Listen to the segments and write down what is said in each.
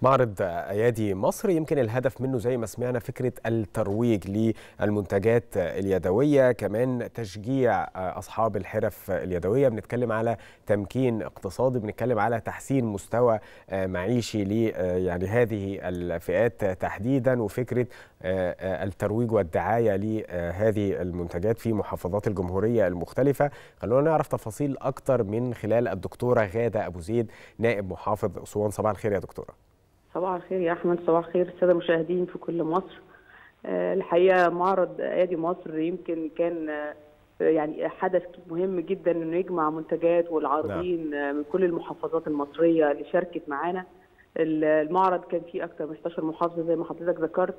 معرض ايادي مصر يمكن الهدف منه زي ما سمعنا فكره الترويج للمنتجات اليدويه كمان تشجيع اصحاب الحرف اليدويه بنتكلم على تمكين اقتصادي بنتكلم على تحسين مستوى معيشي ل يعني هذه الفئات تحديدا وفكره الترويج والدعايه لهذه المنتجات في محافظات الجمهوريه المختلفه خلونا نعرف تفاصيل اكتر من خلال الدكتوره غاده ابو زيد نائب محافظ اسوان صباح الخير يا دكتوره صباح الخير يا احمد صباح الخير الساده المشاهدين في كل مصر الحقيقه معرض ايادي مصر يمكن كان يعني حدث مهم جدا انه يجمع منتجات والعارضين نعم. من كل المحافظات المصريه اللي شاركت معانا المعرض كان فيه اكثر من 11 محافظه زي ما حضرتك ذكرت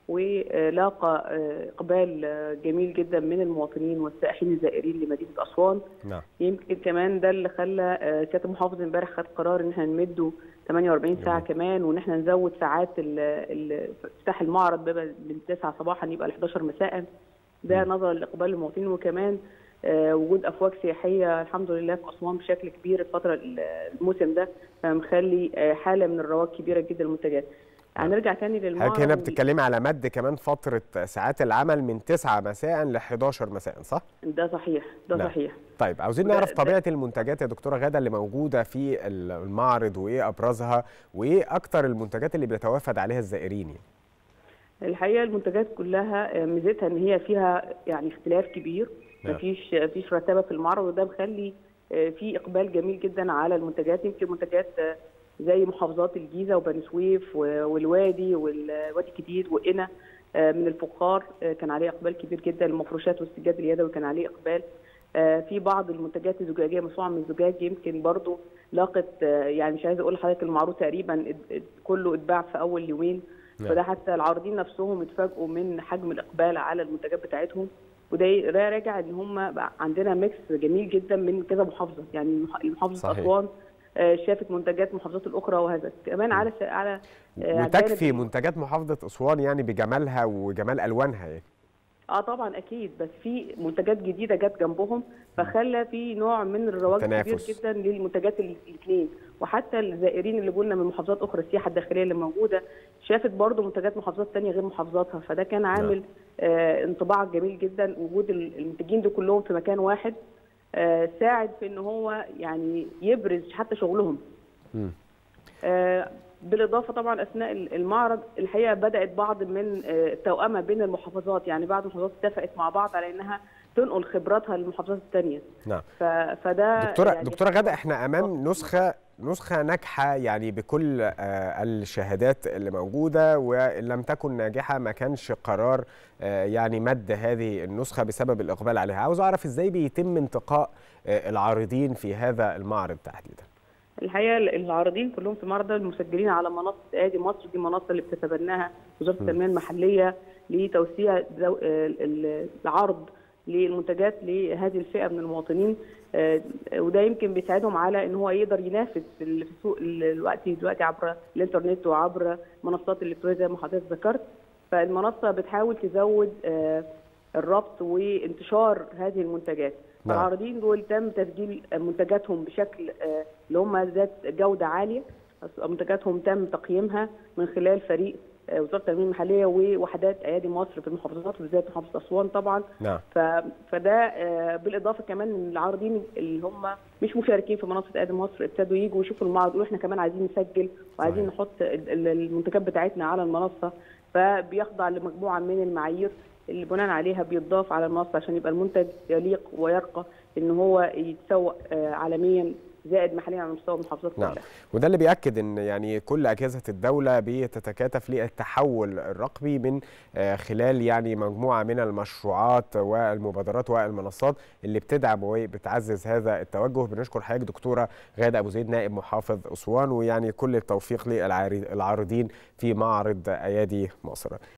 ولاقى اقبال جميل جدا من المواطنين والسائحين الزائرين لمدينه اسوان نعم. يمكن كمان ده اللي خلى سياده المحافظ امبارح خد قرار ان احنا نمده 48 ساعه جميل. كمان وان احنا نزود ساعات افتتاح المعرض من 9 صباحا يبقى ل 11 مساء ده نظرا لاقبال المواطنين وكمان وجود افواج سياحيه الحمد لله في اسوان بشكل كبير الفتره الموسم ده مخلي حاله من الرواج كبيره جدا للمنتجات هنرجع تاني للمعرض حضرتك هنا بتتكلمي على مد كمان فتره ساعات العمل من 9 مساء ل 11 مساء صح؟ ده صحيح ده لا. صحيح طيب عاوزين نعرف طبيعه المنتجات يا دكتوره غاده اللي موجوده في المعرض وايه ابرزها وايه اكتر المنتجات اللي بيتوافد عليها الزائرين يعني. الحقيقه المنتجات كلها ميزتها ان هي فيها يعني اختلاف كبير نعم. مفيش مفيش رتابه في المعرض وده مخلي في اقبال جميل جدا على المنتجات يمكن منتجات زي محافظات الجيزه وبني سويف والوادي والوادي الجديد وقنا من الفخار كان عليه اقبال كبير جدا المفروشات والسجاد اليدوي كان عليه اقبال في بعض المنتجات الزجاجيه مصنوعه من الزجاج يمكن برضو لاقت يعني مش عايزه اقول لحضرتك المعروض تقريبا كله اتباع في اول يومين فده حتى العارضين نفسهم اتفاجئوا من حجم الاقبال على المنتجات بتاعتهم وده راجع ان هم عندنا ميكس جميل جدا من كذا محافظه يعني محافظه اسوان شافت منتجات المحافظات الاخرى وهذا كمان على على وتكفي منتجات محافظه اسوان يعني بجمالها وجمال الوانها يعني اه طبعا اكيد بس في منتجات جديده جت جنبهم فخلى في نوع من الرواج كبير جدا للمنتجات الاثنين وحتى الزائرين اللي جولنا من محافظات اخرى السياحه الداخليه اللي موجوده شافت برضو منتجات محافظات ثانيه غير محافظاتها فده كان عامل آه انطباع جميل جدا وجود المنتجين دول كلهم في مكان واحد آه ساعد في ان هو يعني يبرز حتى شغلهم آه بالاضافه طبعا اثناء المعرض الحقيقه بدات بعض من التوأمه بين المحافظات يعني بعض المحافظات اتفقت مع بعض على انها تنقل خبراتها للمحافظات الثانيه نعم فده دكتوره يعني دكتوره غاده احنا امام نسخه نسخه ناجحه يعني بكل الشهادات اللي موجوده وان لم تكن ناجحه ما كانش قرار يعني مد هذه النسخه بسبب الاقبال عليها عاوز اعرف ازاي بيتم انتقاء العارضين في هذا المعرض تحديدا الحقيقه العارضين كلهم في المعرض المسجلين على منصه ادي مصر دي منصه اللي بتتبناها وزاره التنميه المحليه لتوسيع العرض للمنتجات لهذه الفئه من المواطنين وده يمكن بيساعدهم على ان هو يقدر ينافس في السوق دلوقتي دلوقتي عبر الانترنت وعبر منصات الالكترونيه زي ما حضرتك ذكرت فالمنصه بتحاول تزود الربط وانتشار هذه المنتجات نعم. العارضين دول تم تسجيل منتجاتهم بشكل اللي هم ذات جوده عاليه منتجاتهم تم تقييمها من خلال فريق وزاره التنميه المحليه ووحدات ايادي مصر في المحافظات وبالذات محافظه اسوان طبعا نعم. فده بالاضافه كمان ان العارضين اللي هم مش مشاركين في منصه ايادي مصر ابتدوا يجوا يشوفوا المعرض يقولوا احنا كمان عايزين نسجل وعايزين نحط المنتجات بتاعتنا على المنصه فبيخضع لمجموعه من المعايير اللي بناء عليها بيتضاف على المنصه عشان يبقى المنتج يليق ويرقى ان هو يتسوق عالميا زائد محليا على مستوى المحافظات نعم. كلها. وده اللي بياكد ان يعني كل اجهزه الدوله بتتكاتف للتحول الرقمي من خلال يعني مجموعه من المشروعات والمبادرات والمنصات اللي بتدعم وبتعزز هذا التوجه بنشكر حضرتك دكتوره غاده ابو زيد نائب محافظ اسوان ويعني كل التوفيق للعارضين في معرض ايادي مصر